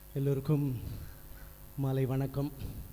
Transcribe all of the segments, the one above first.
எல்லோருக்கும் மாலை வணக்கம்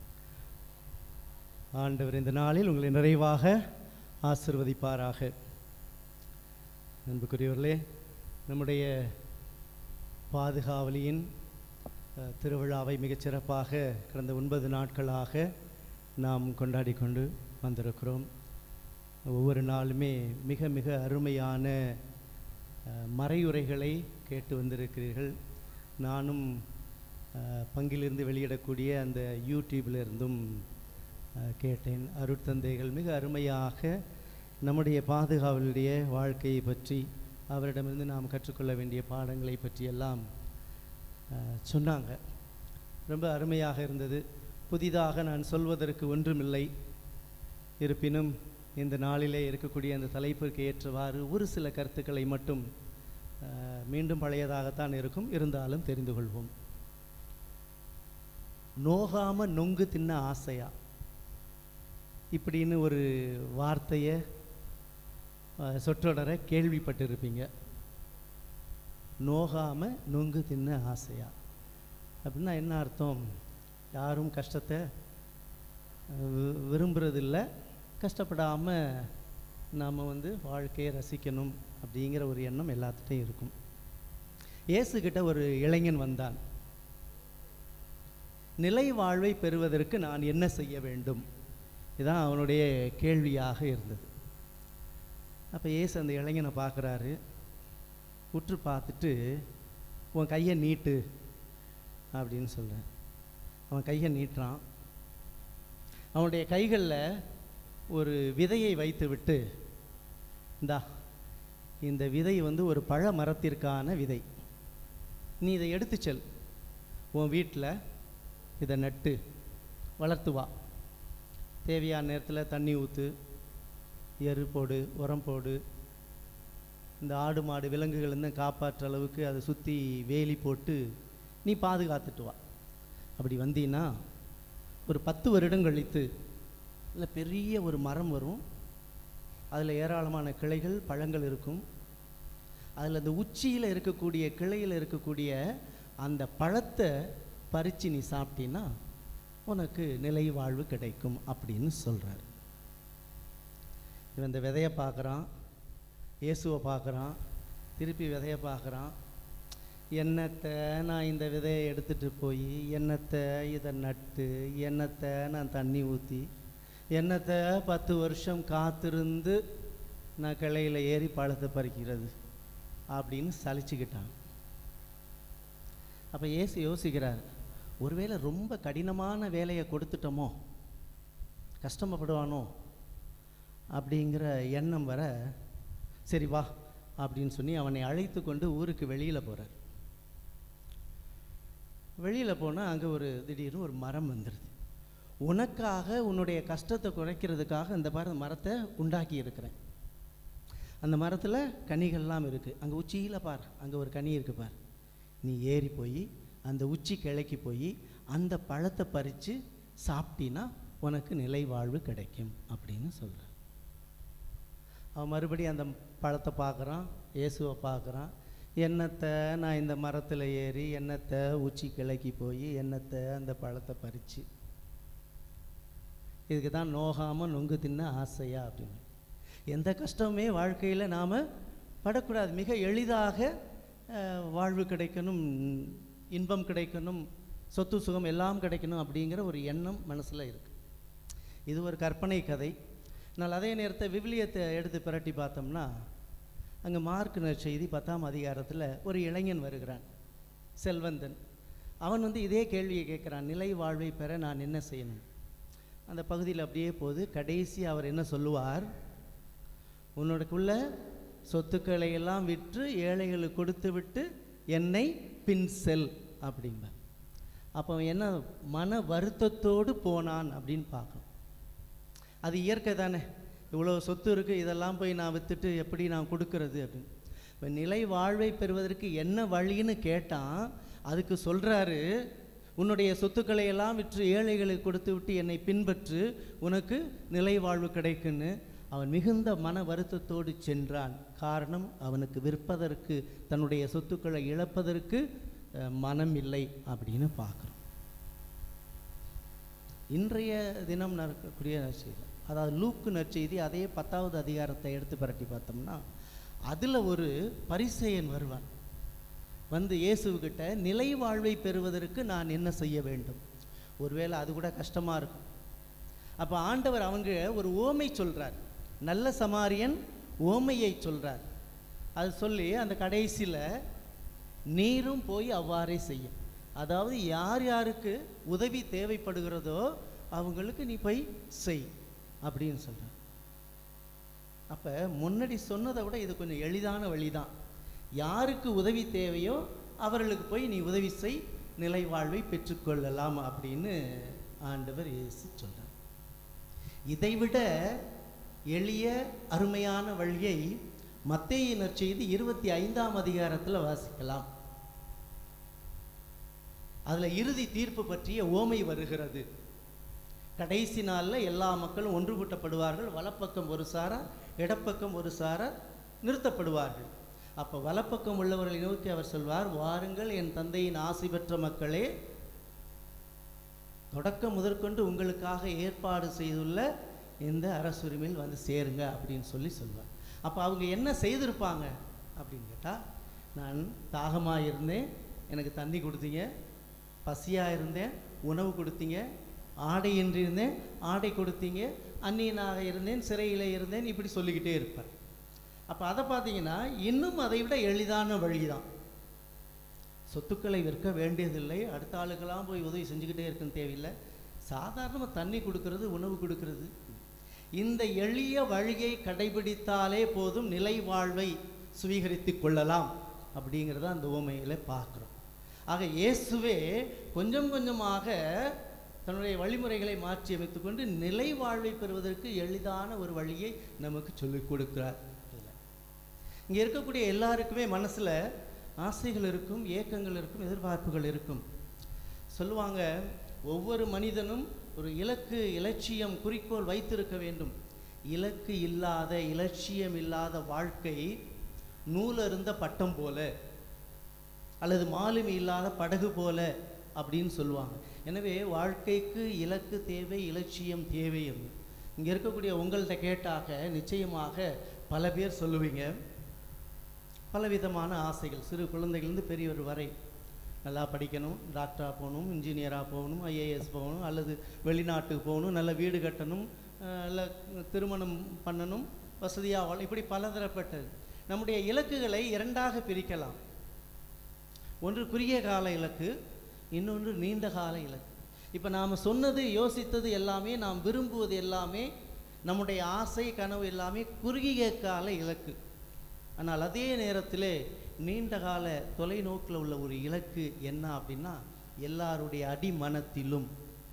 ஆண்டவர் இந்த நாளில் உங்களை நிறைவாக ஆசிர்வதிப்பாராக அன்புக்குரியவர்களே நம்முடைய பாதுகாவலியின் அஹ், திருவிழாவை மிகச்சிறப்பாக கடந்த ஒன்பது நாட்களாக நாம் கொண்டாடி கொண்டு வந்திருக்கிறோம் ஒவ்வொரு நாளுமே மிக மிக அருமையான அஹ், மறையுரைகளை கேட்டு வந்திருக்கிறீர்கள் நானும் அஹ், பங்கிலிருந்து வெளியிடக்கூடிய அந்த யூடியூப்ல இருந்தும் அஹ், கேட்டேன் அருட்தந்தைகள் மிக அருமையாக நம்முடைய பாதுகாவலுடைய வாழ்க்கையை பற்றி அவரிடமிருந்து நாம் கற்றுக்கொள்ள வேண்டிய பாடங்களை பற்றியெல்லாம் அஹ், சொன்னாங்க ரொம்ப அருமையாக இருந்தது புதிதாக நான் சொல்வதற்கு ஒன்றுமில்லை இருப்பினும் இந்த நாளிலே இருக்கக்கூடிய அந்த தலைப்பிற்கு ஏற்றவாறு ஒரு சில கருத்துக்களை மட்டும் அஹ், மீண்டும் பழையதாகத்தான் இருக்கும் இருந்தாலும் தெரிந்து கொள்வோம் நோகாம நொங்கு தின்ன ஆசையா இப்படின்னு ஒரு வார்த்தையை அஹ், சொற்றொடரை கேள்விப்பட்டிருப்பீங்க நோகாம நொங்கு தின்ன ஆசையா அப்படின்னா என்ன அர்த்தம் யாரும் கஷ்டத்தை வி- விரும்புறதில்ல கஷ்டப்படாமல் நாம் வந்து வாழ்க்கையை ரசிக்கணும் அப்படிங்கிற ஒரு எண்ணம் எல்லாத்துட்டையும் இருக்கும் இயேசுகிட்ட ஒரு இளைஞன் வந்தான் நிலை வாழ்வை பெறுவதற்கு நான் என்ன செய்ய வேண்டும் இதுதான் அவனுடைய கேள்வியாக இருந்தது அப்போ இயேசு அந்த இளைஞனை பார்க்குறாரு உற்று பார்த்துட்டு உன் கையை நீட்டு அப்படின்னு சொல்கிறேன் அவன் கையை நீட்டுறான் அவனுடைய கைகளில் ஒரு விதையை வைத்து விட்டு இந்தா இந்த விதை வந்து ஒரு பழ மரத்திற்கான விதை நீ இதை எடுத்து செல் உன் வீட்டில் இதை நட்டு வளர்த்து வா தேவையான நேரத்தில் தண்ணி ஊற்று எரு போடு உரம் போடு இந்த ஆடு மாடு விலங்குகள் இருந்து காப்பாற்ற அளவுக்கு அதை சுற்றி வேலி போட்டு நீ பாதுகாத்துட்டு வா அப்படி வந்தீன்னா ஒரு பத்து வருடம் கழித்து இல்லை பெரிய ஒரு மரம் வரும் அதில் ஏராளமான கிளைகள் பழங்கள் இருக்கும் அதில் அந்த உச்சியில் இருக்கக்கூடிய கிளையில் இருக்கக்கூடிய அந்த பழத்தை பறித்து நீ சாப்பிட்டீன்னா உனக்கு நிலை வாழ்வு கிடைக்கும் அப்படின்னு சொல்கிறார் இவன் இந்த விதையை பார்க்குறான் இயேசுவை பார்க்குறான் திருப்பி விதையை பார்க்குறான் என்னத்தை நான் இந்த விதையை எடுத்துகிட்டு போய் என்னத்தை இதை நட்டு என்னத்தை நான் தண்ணி ஊற்றி என்னத்தை பத்து வருஷம் காத்திருந்து நான் கிளையில் ஏறி பழத்தை பறிக்கிறது அப்படின்னு சலிச்சுக்கிட்டான் அப்போ ஏசு யோசிக்கிறார் ஒருவேளை ரொம்ப கடினமான வேலையை கொடுத்துட்டோமோ கஷ்டப்படுவானோ அப்படிங்கிற எண்ணம் வர சரி வா அப்படின்னு சொல்லி அவனை அழைத்து கொண்டு ஊருக்கு வெளியில் போகிறார் வெளியில் போனால் அங்கே ஒரு திடீர்னு ஒரு மரம் வந்துடுது உனக்காக உன்னுடைய கஷ்டத்தை குறைக்கிறதுக்காக இந்த பாரு மரத்தை உண்டாக்கி இருக்கிறேன் அந்த மரத்தில் கனிகள்லாம் இருக்குது அங்கே உச்சியில் பார் அங்கே ஒரு கனி இருக்குது பார் நீ ஏறி போய் அந்த உச்சி கிளைக்கு போய் அந்த பழத்தை பறித்து சாப்பிட்டீன்னா உனக்கு நிலை வாழ்வு கிடைக்கும் அப்படின்னு சொல்கிறார் அவன் மறுபடியும் அந்த பழத்தை பார்க்குறான் இயேசுவை பார்க்குறான் என்னத்தை நான் இந்த மரத்தில் ஏறி என்னத்தை உச்சி கிளைக்கு போய் என்னத்தை அந்த பழத்தை பறித்து இதுக்கு தான் நோகாமல் நொங்கு தின்ன ஆசையா அப்படின்னு எந்த கஷ்டமுமே வாழ்க்கையில் நாம் படக்கூடாது மிக எளிதாக அஹ், வாழ்வு கிடைக்கணும் இன்பம் கிடைக்கணும் சொத்து சுகம் எல்லாம் கிடைக்கணும் அப்படிங்கிற ஒரு எண்ணம் மனசில் இருக்குது இது ஒரு கற்பனை கதை ஆனால் அதே நேரத்தை விவிலியத்தை எடுத்து பிரட்டி பார்த்தோம்னா அங்கே மார்க் செய்தி பத்தாம் அதிகாரத்தில் ஒரு இளைஞன் வருகிறான் செல்வந்தன் அவன் வந்து இதே கேள்வியை கேட்குறான் நிலை வாழ்வை பெற நான் என்ன செய்யணும் அந்த பகுதியில் அப்படியே போது கடைசி அவர் என்ன சொல்லுவார் உன்னோடக்குள்ள சொத்துக்களை எல்லாம் விற்று ஏழைகளுக்கு கொடுத்து விட்டு என்னை பின் செல் அப்படிம்பார் அப்போ அவன் என்ன மன வருத்தத்தோடு போனான் அப்படின்னு பார்க்கணும் அது இயற்கை தானே இவ்வளோ சொத்து இருக்குது இதெல்லாம் போய் நான் விற்றுட்டு எப்படி நான் கொடுக்கறது அப்படின்னு இப்போ நிலை வாழ்வை பெறுவதற்கு என்ன வழின்னு கேட்டான் அதுக்கு சொல்கிறாரு உன்னுடைய சொத்துக்களை எல்லாம் விற்று ஏழைகளுக்கு கொடுத்து விட்டு என்னை பின்பற்று உனக்கு நிலை வாழ்வு கிடைக்குன்னு அவன் மிகுந்த மன வருத்தத்தோடு சென்றான் காரணம் அவனுக்கு விற்பதற்கு தன்னுடைய சொத்துக்களை இழப்பதற்கு அஹ், மனம் இல்லை அப்படின்னு பார்க்குறோம் இன்றைய தினம் நடக்கக்கூடிய நற்செய்தி அதாவது லூக்கு நற்செய்தி அதே பத்தாவது அதிகாரத்தை எடுத்து பரட்டி பார்த்தோம்னா அதில் ஒரு பரிசேயன் வருவான் வந்து இயேசுக்கிட்ட நிலை வாழ்வை பெறுவதற்கு நான் என்ன செய்ய வேண்டும் ஒருவேளை அது கூட கஷ்டமாக இருக்கும் அப்போ ஆண்டவர் அவங்க ஒரு ஓமை சொல்றார் நல்ல சமாரியன் ஓமையை சொல்றார் அது சொல்லி அந்த கடைசியில் நீரும் போய் அவ்வாறே செய்யும் அதாவது யார் யாருக்கு உதவி தேவைப்படுகிறதோ அவங்களுக்கு நீ போய் செய் அப்படின்னு சொல்கிறார் அப்போ முன்னாடி சொன்னதை விட இது கொஞ்சம் எளிதான வழிதான் யாருக்கு உதவி தேவையோ அவர்களுக்கு போய் நீ உதவி செய் நிலை வாழ்வை பெற்றுக்கொள்ளலாம் அப்படின்னு ஆண்டவர் இயேசு சொல்றார் இதைவிட எளிய அருமையான வழியை மத்தேயு நற்செய்தி இருபத்தி ஐந்தாம் அதிகாரத்தில் வாசிக்கலாம் அதுல இறுதி தீர்ப்பு பற்றிய ஓமை வருகிறது கடைசி நாளில் எல்லா மக்களும் ஒன்று கூட்டப்படுவார்கள் வலப்பக்கம் ஒரு சாரா இடப்பக்கம் ஒரு சாரா நிறுத்தப்படுவார்கள் அப்போ வலப்பக்கம் உள்ளவர்களை நோக்கி அவர் சொல்வார் வாருங்கள் என் தந்தையின் ஆசி பெற்ற மக்களே தொடக்கம் முதற்கொண்டு உங்களுக்காக ஏற்பாடு செய்துள்ள இந்த அரசுரிமையில் வந்து சேருங்க அப்படின்னு சொல்லி சொல்வார் அப்போ அவங்க என்ன செய்திருப்பாங்க அப்படின்னு கேட்டால் நான் தாகமாக இருந்தேன் எனக்கு தண்ணி கொடுத்தீங்க பசியாக இருந்தேன் உணவு கொடுத்தீங்க ஆடை என்று இருந்தேன் ஆடை கொடுத்தீங்க அந்நியனாக இருந்தேன் சிறையில் இருந்தேன் இப்படி சொல்லிக்கிட்டே இருப்பார் அப்போ அதை பார்த்தீங்கன்னா இன்னும் அதை விட எளிதான வழிதான் சொத்துக்களை விற்க வேண்டியதில்லை அடுத்த ஆளுக்கெல்லாம் போய் உதவி செஞ்சுக்கிட்டே இருக்குன்னு தேவையில்லை சாதாரணமாக தண்ணி கொடுக்கறது உணவு கொடுக்கறது இந்த எளிய வழியை கடைபிடித்தாலே போதும் நிலை வாழ்வை சுவீகரித்து கொள்ளலாம் அப்படிங்கிறத அந்த உவமையில் பார்க்குறோம் ஆக இயேசுவே கொஞ்சம் கொஞ்சமாக தன்னுடைய வழிமுறைகளை மாற்றி அமைத்துக்கொண்டு நிலை வாழ்வை பெறுவதற்கு எளிதான ஒரு வழியை நமக்கு சொல்லிக் கொடுக்கிறார் இதுல. இங்கே இருக்கக்கூடிய எல்லாருக்குமே மனசில் ஆசைகள் இருக்கும் ஏக்கங்கள் இருக்கும் எதிர்பார்ப்புகள் இருக்கும் சொல்லுவாங்க ஒவ்வொரு மனிதனும் ஒரு இலக்கு இலட்சியம் குறிக்கோள் வைத்திருக்க வேண்டும் இலக்கு இல்லாத இலட்சியம் இல்லாத வாழ்க்கை நூலருந்த பட்டம் போல அல்லது மாலுமி இல்லாத படகு போல அப்படின்னு சொல்லுவாங்க எனவே வாழ்க்கைக்கு இலக்கு தேவை இலட்சியம் தேவை என்று இங்கே இருக்கக்கூடிய உங்கள்கிட்ட கேட்டாக்க நிச்சயமாக பல பேர் சொல்லுவீங்க பலவிதமான ஆசைகள் சிறு குழந்தைகள்லேருந்து பெரியவர் வரை நல்லா படிக்கணும் டாக்டராக போகணும் இன்ஜினியராக போகணும் ஐஏஎஸ் போகணும் அல்லது வெளிநாட்டுக்கு போகணும் நல்ல வீடு கட்டணும் அஹ் நல்ல திருமணம் பண்ணணும் வசதியாக வாழ இப்படி பலதரப்பட்டது நம்முடைய இலக்குகளை இரண்டாக பிரிக்கலாம் ஒன்று குறுகிய கால இலக்கு இன்னொன்று நீண்ட கால இலக்கு இப்போ நாம் சொன்னது யோசித்தது எல்லாமே நாம் விரும்புவது எல்லாமே நம்முடைய ஆசை கனவு எல்லாமே குறுகிய கால இலக்கு ஆனால் அதே நேரத்தில் நீண்ட கால தொலைநோக்கில் உள்ள ஒரு இலக்கு என்ன அப்படின்னா எல்லாருடைய அடிமனத்திலும்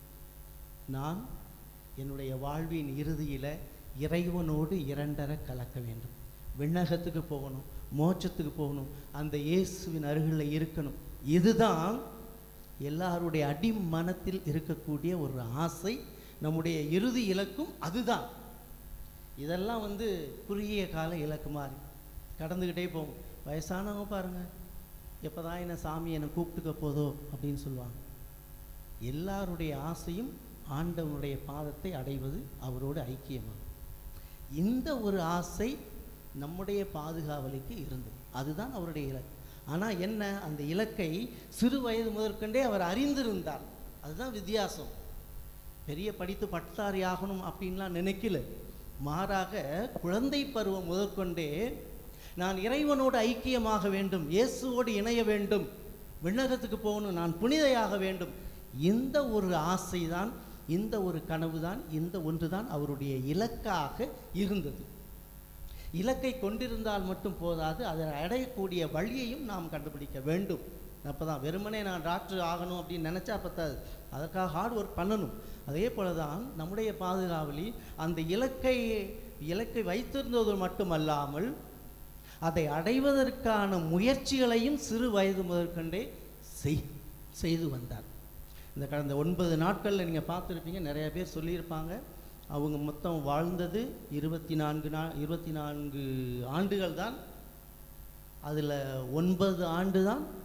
நான் என்னுடைய வாழ்வின் இறுதியில் இறைவனோடு இரண்டர கலக்க வேண்டும் விண்ணகத்துக்கு போகணும் மோட்சத்துக்கு போகணும் அந்த இயேசுவின் அருகில் இருக்கணும் இதுதான் எல்லாருடைய அடிமனத்தில் இருக்கக்கூடிய ஒரு ஆசை நம்முடைய இறுதி இலக்கும் அதுதான் இதெல்லாம் வந்து குறுகிய கால இலக்கு மாதிரி கடந்துக்கிட்டே போகும் வயசானவங்க பாருங்கள் எப்போ தான் என்ன சாமி என்னை கூப்பிட்டுக்க போதோ அப்படின்னு சொல்லுவாங்க எல்லாருடைய ஆசையும் ஆண்டவனுடைய பாதத்தை அடைவது அவரோடு ஐக்கியமாகும் இந்த ஒரு ஆசை நம்முடைய பாதுகாவலுக்கு இருந்தது அதுதான் அவருடைய இலக்கு ஆனால் என்ன அந்த இலக்கை சிறு வயது முதற்கொண்டே அவர் அறிந்திருந்தார் அதுதான் வித்தியாசம் பெரிய படித்து பட்டதாரி ஆகணும் அப்படின்லாம் நினைக்கல மாறாக குழந்தை பருவம் முதற்கொண்டே நான் இறைவனோடு ஐக்கியமாக வேண்டும் இயேசுவோடு இணைய வேண்டும் விண்ணகத்துக்கு போகணும் நான் புனிதையாக வேண்டும் இந்த ஒரு ஆசைதான் இந்த ஒரு கனவு தான் இந்த ஒன்று தான் அவருடைய இலக்காக இருந்தது இலக்கை கொண்டிருந்தால் மட்டும் போதாது அதை அடையக்கூடிய வழியையும் நாம் கண்டுபிடிக்க வேண்டும் அப்போ தான் வெறுமனே நான் டாக்டர் ஆகணும் அப்படின்னு நினச்சா பத்தாது அதற்காக ஹார்ட் ஒர்க் பண்ணணும் அதே போல தான் நம்முடைய பாதுகாவலி அந்த இலக்கை இலக்கை வைத்திருந்தது மட்டுமல்லாமல் அதை அடைவதற்கான முயற்சிகளையும் சிறு வயது முதற்கொண்டே செய் செய்து வந்தார் இந்த கடந்த ஒன்பது நாட்களில் நீங்கள் பார்த்துருப்பீங்க நிறைய பேர் சொல்லியிருப்பாங்க அவங்க மொத்தம் வாழ்ந்தது இருபத்தி நான்கு நா இருபத்தி நான்கு ஆண்டுகள் தான் அதில் ஒன்பது ஆண்டு தான்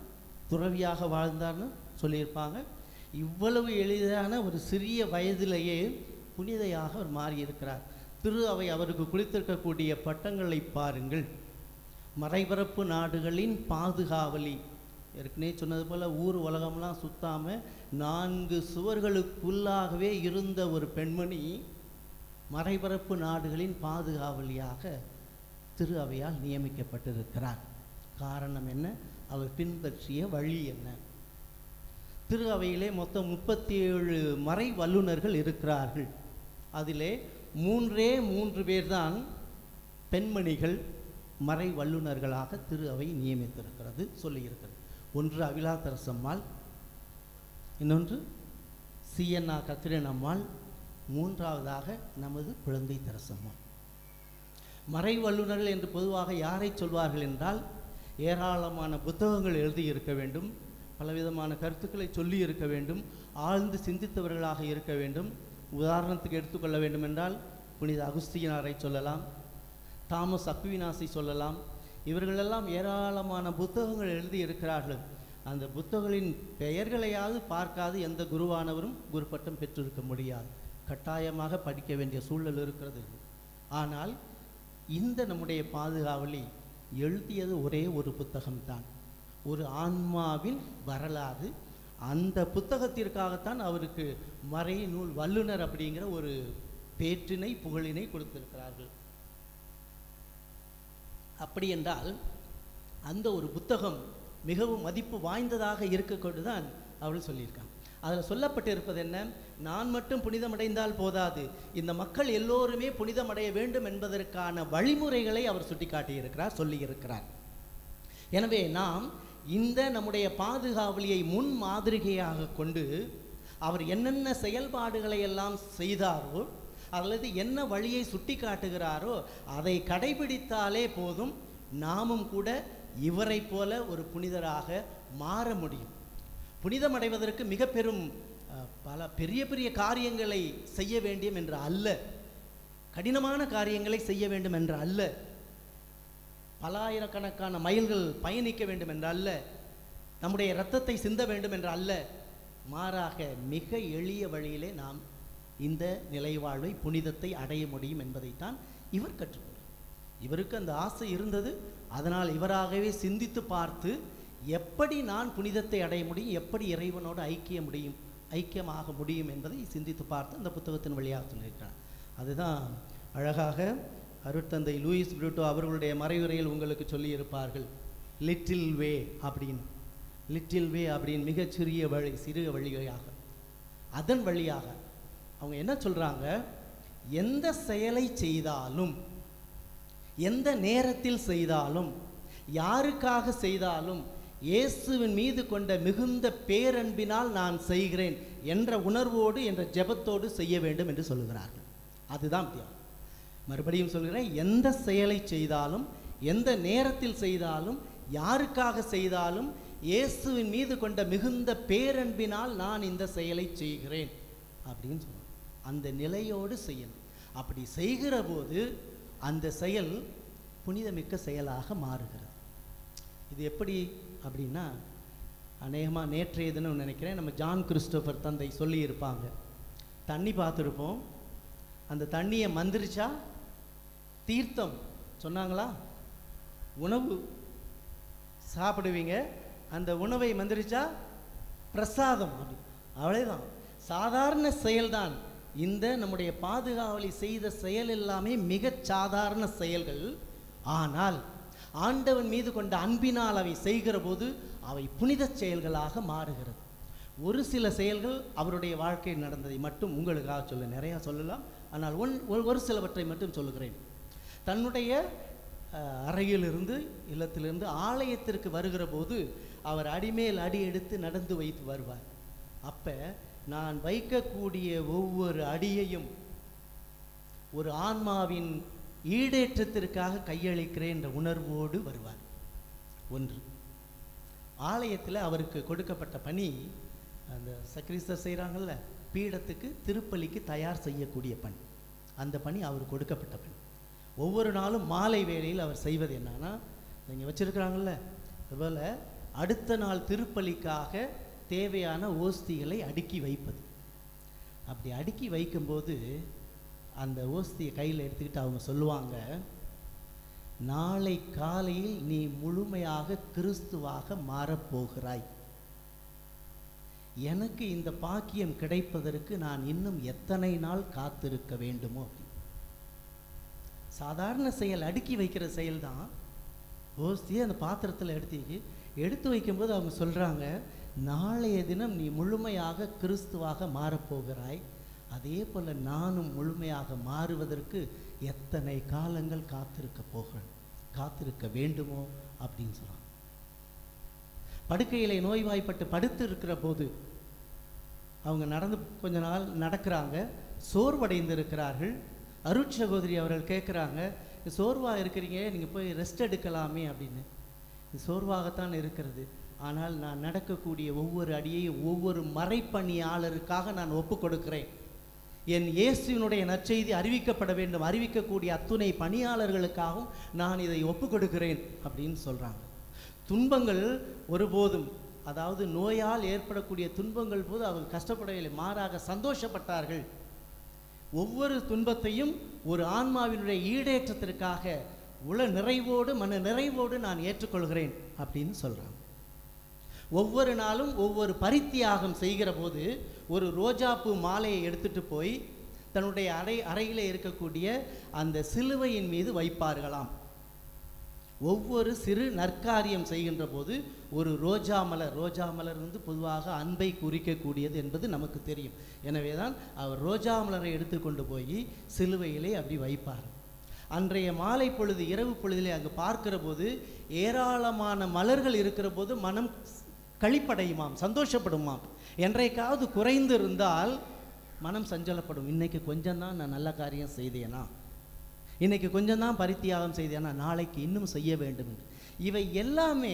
துறவியாக வாழ்ந்தார்னு சொல்லியிருப்பாங்க இவ்வளவு எளிதான ஒரு சிறிய வயதிலேயே புனிதையாக அவர் மாறியிருக்கிறார் திரு அவை அவருக்கு குளித்திருக்கக்கூடிய பட்டங்களை பாருங்கள் மறைபரப்பு நாடுகளின் பாதுகாவலி ஏற்கனவே சொன்னது போல் ஊர் உலகம்லாம் சுத்தாமல் நான்கு சுவர்களுக்குள்ளாகவே இருந்த ஒரு பெண்மணி மறைபரப்பு நாடுகளின் பாதுகாவலியாக திரு அவையால் நியமிக்கப்பட்டிருக்கிறார் காரணம் என்ன அவர் பின்பற்றிய வழி என்ன திரு அவையிலே மொத்தம் முப்பத்தி ஏழு மறை வல்லுநர்கள் இருக்கிறார்கள் அதிலே மூன்றே மூன்று பேர்தான் பெண்மணிகள் மறை வல்லுநர்களாக திரு அவை நியமித்திருக்கிறது சொல்லியிருக்கிறது ஒன்று அவிலா தரசம்மாள் இன்னொன்று சிஎன்ஆ கத்திரன் அம்மாள் மூன்றாவதாக நமது குழந்தை தரசம்மாள் மறை வல்லுநர்கள் என்று பொதுவாக யாரை சொல்வார்கள் என்றால் ஏராளமான புத்தகங்கள் எழுதியிருக்க வேண்டும் பலவிதமான கருத்துக்களை சொல்லி இருக்க வேண்டும் ஆழ்ந்து சிந்தித்தவர்களாக இருக்க வேண்டும் உதாரணத்துக்கு எடுத்துக்கொள்ள வேண்டும் என்றால் புனித அகுஸ்தியனாரை சொல்லலாம் தாமஸ் அக்வினாசி சொல்லலாம் இவர்களெல்லாம் ஏராளமான புத்தகங்கள் எழுதி இருக்கிறார்கள் அந்த புத்தகங்களின் பெயர்களையாவது பார்க்காது எந்த குருவானவரும் குரு பட்டம் பெற்றிருக்க முடியாது கட்டாயமாக படிக்க வேண்டிய சூழல் இருக்கிறது ஆனால் இந்த நம்முடைய பாதுகாவலி எழுதியது ஒரே ஒரு புத்தகம்தான் ஒரு ஆன்மாவின் வரலாறு அந்த புத்தகத்திற்காகத்தான் அவருக்கு மறை நூல் வல்லுனர் அப்படிங்கிற ஒரு பேற்றினை புகழினை கொடுத்திருக்கிறார்கள் அப்படி என்றால் அந்த ஒரு புத்தகம் மிகவும் மதிப்பு வாய்ந்ததாக இருக்கக்கொண்டு தான் அவள் சொல்லியிருக்காங்க அதில் சொல்லப்பட்டிருப்பது என்ன நான் மட்டும் புனிதமடைந்தால் போதாது இந்த மக்கள் எல்லோருமே புனிதமடைய வேண்டும் என்பதற்கான வழிமுறைகளை அவர் சுட்டிக்காட்டியிருக்கிறார் சொல்லியிருக்கிறார் எனவே நாம் இந்த நம்முடைய பாதுகாவலியை முன் மாதிரிகையாக கொண்டு அவர் என்னென்ன செயல்பாடுகளை எல்லாம் செய்தாரோ அல்லது என்ன வழியை சுட்டி காட்டுகிறாரோ அதை கடைபிடித்தாலே போதும் நாமும் கூட இவரை போல ஒரு புனிதராக மாற முடியும் புனிதமடைவதற்கு மிக பெரும் அஹ், பல பெரிய பெரிய காரியங்களை செய்ய வேண்டும் என்று அல்ல கடினமான காரியங்களை செய்ய வேண்டும் என்று அல்ல பலாயிரக்கணக்கான மைல்கள் பயணிக்க வேண்டும் என்று அல்ல நம்முடைய இரத்தத்தை சிந்த வேண்டும் என்று அல்ல மாறாக மிக எளிய வழியிலே நாம் இந்த நிலைவாழ்வை புனிதத்தை அடைய முடியும் என்பதைத்தான் இவர் கற்றுக்கொண்டார் இவருக்கு அந்த ஆசை இருந்தது அதனால் இவராகவே சிந்தித்து பார்த்து எப்படி நான் புனிதத்தை அடைய முடியும் எப்படி இறைவனோடு ஐக்கிய முடியும் ஐக்கியமாக முடியும் என்பதை சிந்தித்து பார்த்து அந்த புத்தகத்தின் வழியாக சொல்லியிருக்கிறார் அதுதான் அழகாக அருட்தந்தை லூயிஸ் புரூட்டோ அவர்களுடைய மறைவுரையில் உங்களுக்கு சொல்லியிருப்பார்கள் லிட்டில் வே அப்படின்னு லிட்டில் வே அப்படின்னு மிகச்சிறிய வழி சிறு வழியாக அதன் வழியாக அவங்க என்ன சொல்றாங்க எந்த செயலை செய்தாலும் எந்த நேரத்தில் செய்தாலும் யாருக்காக செய்தாலும் இயேசுவின் மீது கொண்ட மிகுந்த பேரன்பினால் நான் செய்கிறேன் என்ற உணர்வோடு என்ற ஜெபத்தோடு செய்ய வேண்டும் என்று சொல்லுகிறார்கள் அதுதான் வித்தியாசம் மறுபடியும் சொல்கிறேன் எந்த செயலை செய்தாலும் எந்த நேரத்தில் செய்தாலும் யாருக்காக செய்தாலும் இயேசுவின் மீது கொண்ட மிகுந்த பேரன்பினால் நான் இந்த செயலை செய்கிறேன் அப்படின்னு சொல்லுவாங்க அந்த நிலையோடு செய்யணும் அப்படி செய்கிற போது அந்த செயல் புனிதமிக்க செயலாக மாறுகிறது இது எப்படி அப்படின்னா அநேகமாக நேற்றைய தினம் நினைக்கிறேன் நம்ம ஜான் கிறிஸ்டோபர் தந்தை சொல்லியிருப்பாங்க தண்ணி பார்த்துருப்போம் அந்த தண்ணியை மந்திரிச்சா தீர்த்தம் சொன்னாங்களா உணவு சாப்பிடுவீங்க அந்த உணவை மந்திரிச்சா பிரசாதம் அப்படி அவ்வளோதான் சாதாரண செயல்தான் இந்த நம்முடைய பாதுகாவலி செய்த செயல் எல்லாமே மிகச் சாதாரண செயல்கள் ஆனால் ஆண்டவன் மீது கொண்ட அன்பினால் அவை செய்கிற போது அவை புனித செயல்களாக மாறுகிறது ஒரு சில செயல்கள் அவருடைய வாழ்க்கையில் நடந்ததை மட்டும் உங்களுக்காக சொல்ல நிறையா சொல்லலாம் ஆனால் ஒன் ஒரு- ஒரு சிலவற்றை மட்டும் சொல்லுகிறேன் தன்னுடைய அஹ், அறையிலிருந்து இல்லத்திலிருந்து ஆலயத்திற்கு வருகிற போது அவர் அடிமேல் அடி எடுத்து நடந்து வைத்து வருவார் அப்ப நான் வைக்கக்கூடிய ஒவ்வொரு அடியையும் ஒரு ஆன்மாவின் ஈடேற்றத்திற்காக கையளிக்கிறேன் என்ற உணர்வோடு வருவார் ஒன்று ஆலயத்தில் அவருக்கு கொடுக்கப்பட்ட பணி அந்த சக்ரிஸ்தர் செய்கிறாங்கல்ல பீடத்துக்கு திருப்பலிக்கு தயார் செய்யக்கூடிய பணி அந்த பணி அவர் கொடுக்கப்பட்ட பணி ஒவ்வொரு நாளும் மாலை வேளையில் அவர் செய்வது என்னன்னா இங்கே வச்சுருக்கிறாங்கல்ல அதுபோல் அடுத்த நாள் திருப்பலிக்காக தேவையான ஓஸ்திகளை அடுக்கி வைப்பது அப்படி அடுக்கி வைக்கும்போது அந்த ஓஸ்தியை கையில் எடுத்துக்கிட்டு அவங்க சொல்லுவாங்க நாளை காலையில் நீ முழுமையாக கிறிஸ்துவாக மாறப்போகிறாய் எனக்கு இந்த பாக்கியம் கிடைப்பதற்கு நான் இன்னும் எத்தனை நாள் காத்திருக்க வேண்டுமோ அப்படின்னு. சாதாரண செயல் அடுக்கி வைக்கிற செயல் தான் ஓஸ்தியை அந்த பாத்திரத்தில் எடுத்து எடுத்து வைக்கும்போது அவங்க சொல்கிறாங்க நாளைய தினம் நீ முழுமையாக கிறிஸ்துவாக மாறப்போகிறாய் அதே போல் நானும் முழுமையாக மாறுவதற்கு எத்தனை காலங்கள் காத்திருக்க போகிறேன் காத்திருக்க வேண்டுமோ அப்படின்னு சொல்கிறாங்க படுக்கையிலே நோய்வாய்ப்பட்டு படுத்து இருக்கிற போது அவங்க நடந்து கொஞ்ச நாள் நடக்கிறாங்க சோர்வடைந்து இருக்கிறார்கள் அருட்சகோதரி அவர்கள் கேட்குறாங்க சோர்வாக இருக்கிறீங்க நீங்கள் போய் ரெஸ்ட் எடுக்கலாமே அப்படின்னு இது சோர்வாகத்தான் இருக்கிறது ஆனால் நான் நடக்கக்கூடிய ஒவ்வொரு அடியையும் ஒவ்வொரு மறைப்பணியாளருக்காக நான் ஒப்பு கொடுக்கிறேன் என் இயேசுவினுடைய நற்செய்தி அறிவிக்கப்பட வேண்டும் அறிவிக்கக்கூடிய அத்துணை பணியாளர்களுக்காகவும் நான் இதை ஒப்பு கொடுக்கிறேன் அப்படின்னு சொல்கிறாங்க துன்பங்கள் ஒருபோதும் அதாவது நோயால் ஏற்படக்கூடிய துன்பங்கள் போது அவங்க கஷ்டப்படவில்லை மாறாக சந்தோஷப்பட்டார்கள் ஒவ்வொரு துன்பத்தையும் ஒரு ஆன்மாவினுடைய ஈடேற்றத்திற்காக உள நிறைவோடு மன நிறைவோடு நான் ஏற்றுக்கொள்கிறேன் அப்படின்னு சொல்கிறாங்க ஒவ்வொரு நாளும் ஒவ்வொரு பரித்தியாகம் செய்கிற போது ஒரு ரோஜாப்பூ மாலையை எடுத்துட்டு போய் தன்னுடைய அறை அறையில் இருக்கக்கூடிய அந்த சிலுவையின் மீது வைப்பார்களாம் ஒவ்வொரு சிறு நற்காரியம் செய்கின்ற போது ஒரு ரோஜா மலர் ரோஜா மலர் வந்து பொதுவாக அன்பை குறிக்கக்கூடியது என்பது நமக்கு தெரியும் எனவே தான் அவர் ரோஜா மலரை எடுத்துக்கொண்டு போய் சிலுவையிலே அப்படி வைப்பார் அன்றைய மாலை பொழுது இரவு பொழுதிலே அங்கு பார்க்கிற போது ஏராளமான மலர்கள் இருக்கிற போது மனம் களிப்படையுமாம் சந்தோஷப்படுமாம் என்றைக்காவது குறைந்து இருந்தால் மனம் சஞ்சலப்படும் இன்னைக்கு கொஞ்சம் தான் நான் நல்ல காரியம் செய்தேனா இன்னைக்கு கொஞ்சம் தான் பரித்தியாகம் செய்தேனா நாளைக்கு இன்னும் செய்ய வேண்டும் என்று இவை எல்லாமே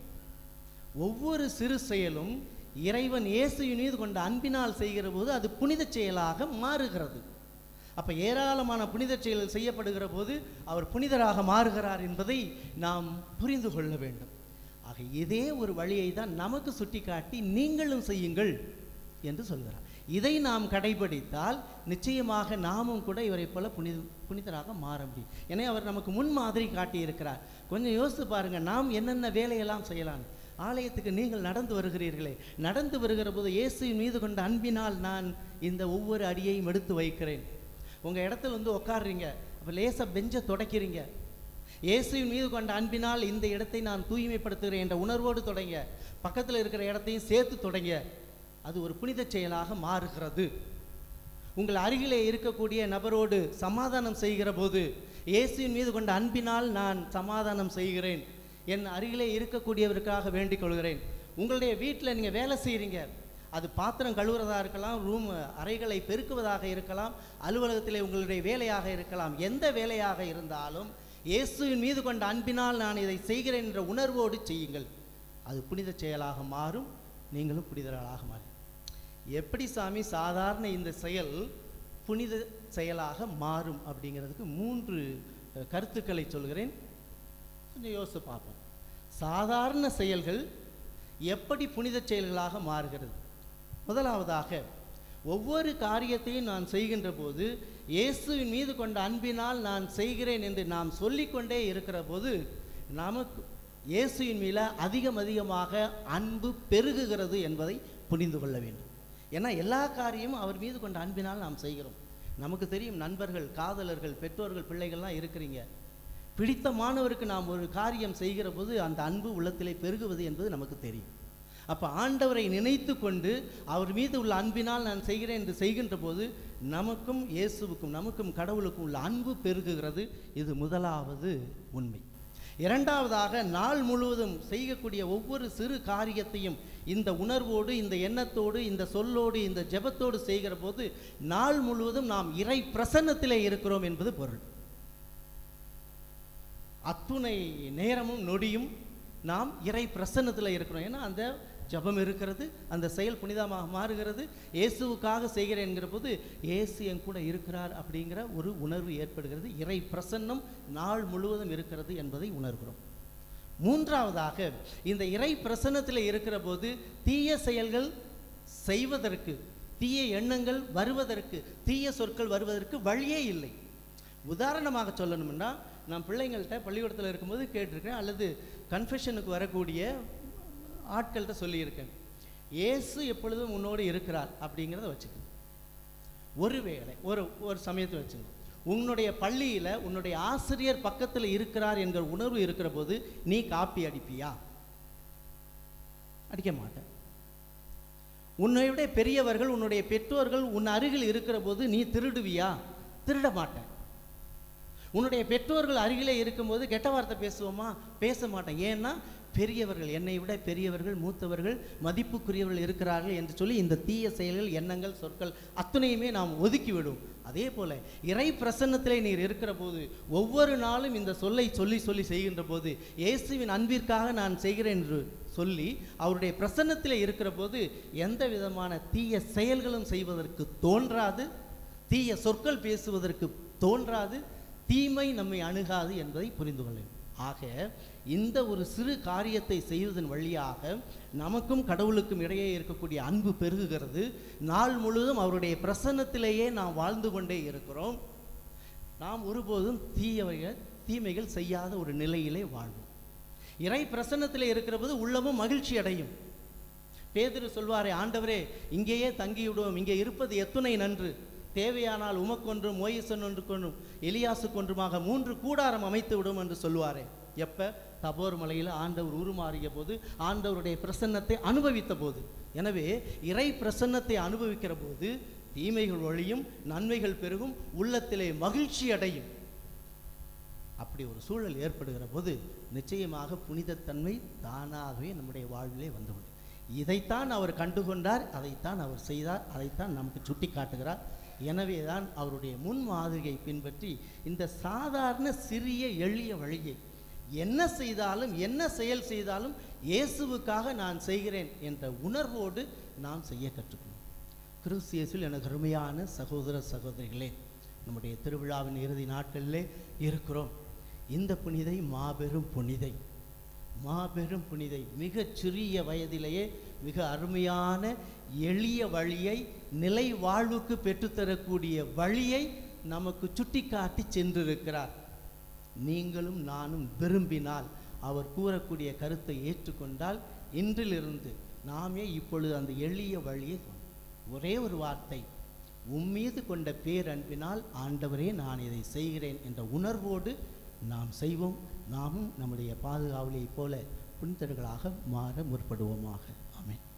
ஒவ்வொரு சிறு செயலும் இறைவன் இயேசுவின் மீது கொண்ட அன்பினால் செய்கிற போது அது புனித செயலாக மாறுகிறது அப்ப ஏராளமான புனித செயல்கள் செய்யப்படுகிற போது அவர் புனிதராக மாறுகிறார் என்பதை நாம் புரிந்து கொள்ள வேண்டும் ஆக இதே ஒரு வழியை தான் நமக்கு சுட்டிக்காட்டி நீங்களும் செய்யுங்கள் என்று சொல்கிறார் இதை நாம் கடைபிடித்தால் நிச்சயமாக நாமும் கூட இவரைப் போல புனித புனிதராக மாற முடியும் எனவே அவர் நமக்கு முன் மாதிரி காட்டியிருக்கிறார் கொஞ்சம் யோசித்து பாருங்க நாம் என்னென்ன வேலையெல்லாம் செய்யலாம் ஆலயத்துக்கு நீங்கள் நடந்து வருகிறீர்களே நடந்து வருகிற போது இயேசுவின் மீது கொண்ட அன்பினால் நான் இந்த ஒவ்வொரு அடியையும் எடுத்து வைக்கிறேன் உங்கள் இடத்துல வந்து உட்காடுறீங்க அப்போ லேசாக பெஞ்சை தொடக்கிறீங்க இயேசுவின் மீது கொண்ட அன்பினால் இந்த இடத்தை நான் தூய்மைப்படுத்துகிறேன் என்ற உணர்வோடு தொடங்க பக்கத்தில் இருக்கிற இடத்தையும் சேர்த்து தொடங்க அது ஒரு புனித செயலாக மாறுகிறது உங்கள் அருகிலே இருக்கக்கூடிய நபரோடு சமாதானம் செய்கிற போது இயேசுவின் மீது கொண்ட அன்பினால் நான் சமாதானம் செய்கிறேன் என் அருகிலே இருக்கக்கூடியவருக்காக வேண்டிக் கொள்கிறேன் உங்களுடைய வீட்டில் நீங்கள் வேலை செய்கிறீங்க அது பாத்திரம் கழுவுறதா இருக்கலாம் ரூம் அறைகளை பெருக்குவதாக இருக்கலாம் அலுவலகத்திலே உங்களுடைய வேலையாக இருக்கலாம் எந்த வேலையாக இருந்தாலும் இயேசுவின் மீது கொண்ட அன்பினால் நான் இதை செய்கிறேன் என்ற உணர்வோடு செய்யுங்கள் அது புனித செயலாக மாறும் நீங்களும் புனிதர்களாக மாறும் எப்படி சாமி சாதாரண இந்த செயல் புனித செயலாக மாறும் அப்படிங்கிறதுக்கு மூன்று அஹ், கருத்துக்களை சொல்கிறேன் கொஞ்சம் யோசித்து பார்ப்போம் சாதாரண செயல்கள் எப்படி புனித செயல்களாக மாறுகிறது முதலாவதாக ஒவ்வொரு காரியத்தையும் நான் செய்கின்ற போது இயேசுவின் மீது கொண்ட அன்பினால் நான் செய்கிறேன் என்று நாம் சொல்லிக்கொண்டே இருக்கிற போது நமக்கு இயேசுவின் மீது அதிகம் அதிகமாக அன்பு பெருகுகிறது என்பதை புரிந்து கொள்ள வேண்டும் ஏன்னா எல்லா காரியமும் அவர் மீது கொண்ட அன்பினால் நாம் செய்கிறோம் நமக்கு தெரியும் நண்பர்கள் காதலர்கள் பெற்றோர்கள் பிள்ளைகள்லாம் இருக்கிறீங்க பிடித்தமானவருக்கு நாம் ஒரு காரியம் செய்கிற போது அந்த அன்பு உள்ளத்திலே பெருகுவது என்பது நமக்கு தெரியும் அப்போ ஆண்டவரை நினைத்து கொண்டு அவர் மீது உள்ள அன்பினால் நான் செய்கிறேன் என்று செய்கின்ற போது நமக்கும் இயேசுவுக்கும் நமக்கும் கடவுளுக்கும் உள்ள அன்பு பெருகுகிறது இது முதலாவது உண்மை இரண்டாவதாக நாள் முழுவதும் செய்யக்கூடிய ஒவ்வொரு சிறு காரியத்தையும் இந்த உணர்வோடு இந்த எண்ணத்தோடு இந்த சொல்லோடு இந்த ஜெபத்தோடு செய்கிற போது நாள் முழுவதும் நாம் இறை பிரசன்னத்திலே இருக்கிறோம் என்பது பொருள் அத்துணை நேரமும் நொடியும் நாம் இறை பிரசன்னத்தில் இருக்கிறோம் ஏன்னா அந்த ஜெபம் இருக்கிறது அந்த செயல் புனிதமாக மாறுகிறது இயேசுவுக்காக செய்கிறேன் என்கிற போது இயேசு என் கூட இருக்கிறார் அப்படிங்கிற ஒரு உணர்வு ஏற்படுகிறது இறை பிரசன்னம் நாள் முழுவதும் இருக்கிறது என்பதை உணர்கிறோம் மூன்றாவதாக இந்த இறை பிரசன்னத்தில் இருக்கிற போது தீய செயல்கள் செய்வதற்கு தீய எண்ணங்கள் வருவதற்கு தீய சொற்கள் வருவதற்கு வழியே இல்லை உதாரணமாக சொல்லணும்னா நான் பிள்ளைங்கள்ட்ட பள்ளிக்கூடத்தில் இருக்கும்போது கேட்டிருக்கேன் அல்லது கன்ஃபெஷனுக்கு வரக்கூடிய ஆட்கள்கிட்ட சொல்லியிருக்கேன் இயேசு எப்பொழுதும் உன்னோடு இருக்கிறார் அப்படிங்கிறத வச்சுக்கணும் ஒருவேளை ஒரு ஒரு சமயத்தில் வச்சுங்க உன்னுடைய பள்ளியில் உன்னுடைய ஆசிரியர் பக்கத்தில் இருக்கிறார் என்கிற உணர்வு இருக்கிற போது நீ காப்பி அடிப்பியா அடிக்க மாட்டேன் உன்னை விட பெரியவர்கள் உன்னுடைய பெற்றோர்கள் உன் அருகில் இருக்கிற போது நீ திருடுவியா திருட மாட்டேன் உன்னுடைய பெற்றோர்கள் அருகிலே இருக்கும்போது கெட்ட வார்த்தை பேசுவோமா பேச மாட்டேன் ஏன்னா பெரியவர்கள் என்னை விட பெரியவர்கள் மூத்தவர்கள் மதிப்புக்குரியவர்கள் இருக்கிறார்கள் என்று சொல்லி இந்த தீய செயல்கள் எண்ணங்கள் சொற்கள் அத்தனையுமே நாம் ஒதுக்கிவிடும் அதே போல இறை பிரசன்னத்திலே நீர் இருக்கிற போது ஒவ்வொரு நாளும் இந்த சொல்லை சொல்லி சொல்லி செய்கின்ற போது இயேசுவின் அன்பிற்காக நான் செய்கிறேன் என்று சொல்லி அவருடைய பிரசன்னத்திலே இருக்கிற போது எந்த விதமான தீய செயல்களும் செய்வதற்கு தோன்றாது தீய சொற்கள் பேசுவதற்கு தோன்றாது தீமை நம்மை அணுகாது என்பதை புரிந்து கொள்ள வேண்டும். ஆக இந்த ஒரு சிறு காரியத்தை செய்வதன் வழியாக நமக்கும் கடவுளுக்கும் இடையே இருக்கக்கூடிய அன்பு பெருகுகிறது நாள் முழுவதும் அவருடைய பிரசன்னத்திலேயே நாம் வாழ்ந்து கொண்டே இருக்கிறோம் நாம் ஒருபோதும் தீயவைகள் தீமைகள் செய்யாத ஒரு நிலையிலே வாழ்வோம் இறை பிரசன்னத்திலே இருக்கிற போது உள்ளமும் மகிழ்ச்சி அடையும் பேதுரு சொல்வாரே ஆண்டவரே இங்கேயே தங்கிவிடுவோம் இங்கே இருப்பது எத்துணை நன்று தேவையானால் உமக்கொன்றும் மோயிசன் ஒன்று கொன்றும் எலியாசு கொன்றுமாக மூன்று கூடாரம் அமைத்து விடும் என்று சொல்லுவாரே எப்ப தபோர் மலையில் ஆண்டவர் உருமாறிய போது ஆண்டவருடைய பிரசன்னத்தை அனுபவித்த போது எனவே இறை பிரசன்னத்தை அனுபவிக்கிற போது தீமைகள் ஒழியும் நன்மைகள் பெருகும் உள்ளத்திலே மகிழ்ச்சி அடையும் அப்படி ஒரு சூழல் ஏற்படுகிற போது நிச்சயமாக புனிதத்தன்மை தானாகவே நம்முடைய வாழ்விலே வந்துவிடும் இதைத்தான் அவர் கண்டுகொண்டார் அதைத்தான் அவர் செய்தார் அதைத்தான் நமக்கு சுட்டி காட்டுகிறார் எனவே தான் அவருடைய முன்மாதிரியை பின்பற்றி இந்த சாதாரண சிறிய எளிய வழியை என்ன செய்தாலும் என்ன செயல் செய்தாலும் இயேசுவுக்காக நான் செய்கிறேன் என்ற உணர்வோடு நாம் செய்ய கற்றுக்கணும் கிறிஸ்து இயேசுவில் எனக்கு அருமையான சகோதர சகோதரிகளே நம்முடைய திருவிழாவின் இறுதி நாட்களிலே இருக்கிறோம் இந்த புனிதை மாபெரும் புனிதை மாபெரும் புனிதை மிகச் சிறிய வயதிலேயே மிக அருமையான எளிய வழியை நிலை வாழ்வுக்கு பெற்றுத்தரக்கூடிய வழியை நமக்கு சுட்டிக்காட்டி சென்றிருக்கிறார் நீங்களும் நானும் விரும்பினால் அவர் கூறக்கூடிய கருத்தை ஏற்றுக்கொண்டால் இன்றிலிருந்து நாமே இப்பொழுது அந்த எளிய வழியை சொன்னோம். ஒரே ஒரு வார்த்தை உம்மீது கொண்ட பேரன்பினால் ஆண்டவரே நான் இதை செய்கிறேன் என்ற உணர்வோடு நாம் செய்வோம் நாமும் நம்முடைய பாதுகாவலைப் போல புனிதர்களாக மாற முற்படுவோமாக ஆமென்